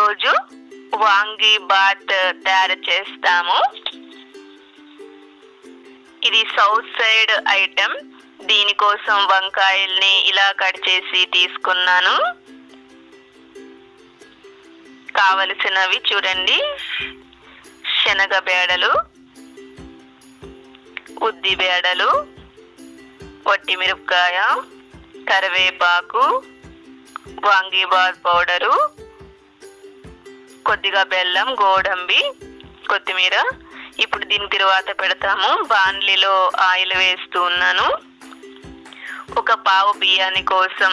ఈరోజు వాంగి బాత్ తయారు చేస్తాము ఇది సౌత్ సైడ్ ఐటెం దీనికోసం వంకాయల్ని ఇలా కట్ చేసి తీసుకున్నాను కావలసినవి చూడండి శనగ బేడలు ఉద్ది బేడలు వట్టి మిరపకాయ కరివేపాకు వాంగీబాద్ పౌడరు కొద్దిగా బెల్లం గోడంబి కొత్తిమీర ఇప్పుడు దీని తరువాత పెడతాము బాన్లీలో ఆయిల్ వేస్తూ ఉన్నాను ఒక పావు బియ్యాని కోసం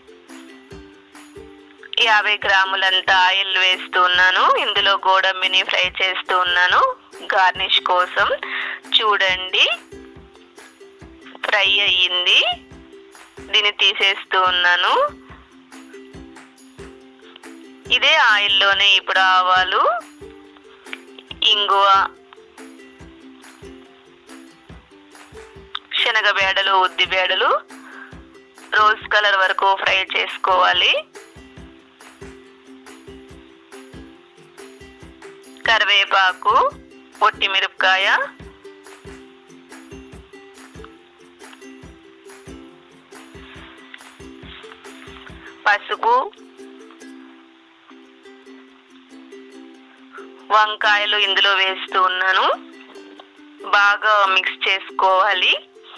యాభై గ్రాములంత ఆయిల్ వేస్తూ ఉన్నాను ఇందులో గోడంబిని ఫ్రై చేస్తూ ఉన్నాను గార్నిష్ కోసం చూడండి ఫ్రై అయ్యింది దీన్ని తీసేస్తూ ఉన్నాను ఇదే ఆయిల్లోనే ఇప్పుడు ఆవాలు ఇంగువ శనగ బేడలు ఉద్ది బేడలు రోజ్ కలర్ వరకు ఫ్రై చేసుకోవాలి కరివేపాకు పొట్టి మిరపకాయ పసుపు వంకాయలు ఇందులో వేస్తూ ఉన్నాను బాగా మిక్స్ చేసుకోవాలి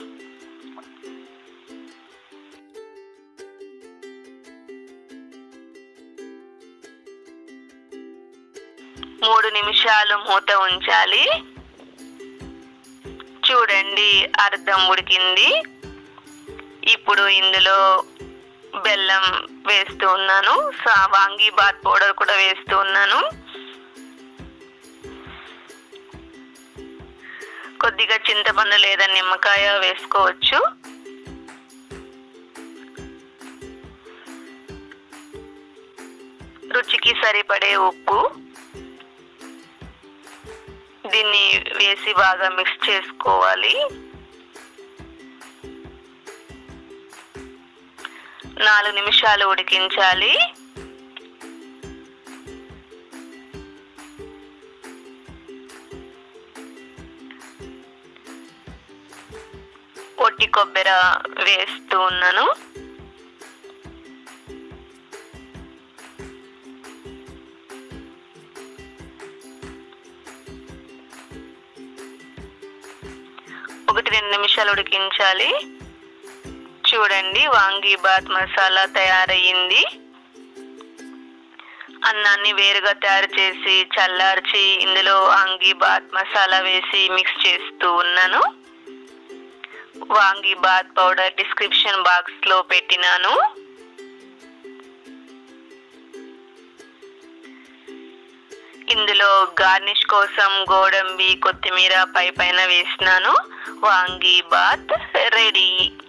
మూడు నిమిషాలు మూత ఉంచాలి చూడండి అర్ధం ఉడికింది ఇప్పుడు ఇందులో బెల్లం వేస్తూ ఉన్నాను సా- వాంగి బాత్ పౌడర్ కూడా వేస్తూ ఉన్నాను కొద్దిగా చింతపండు లేదా నిమ్మకాయ వేసుకోవచ్చు రుచికి సరిపడే ఉప్పు దీన్ని వేసి బాగా మిక్స్ చేసుకోవాలి నాలుగు నిమిషాలు ఉడికించాలి పొట్టి కొబ్బరి వేస్తూ ఉన్నాను ఒకటి రెండు నిమిషాలు ఉడికించాలి చూడండి వాంగి బాత్ మసాలా తయారయ్యింది అన్నాన్ని వేరుగా తయారు చేసి చల్లార్చి ఇందులో వాంగి బాత్ మసాలా వేసి మిక్స్ చేస్తూ ఉన్నాను vangi bath powder description box లో పెట్టినాను ఇందులో గార్నిష్ కోసం గోడంబి కొత్తిమీర పై పైన వేసినాను వాంగి బాత్ రెడీ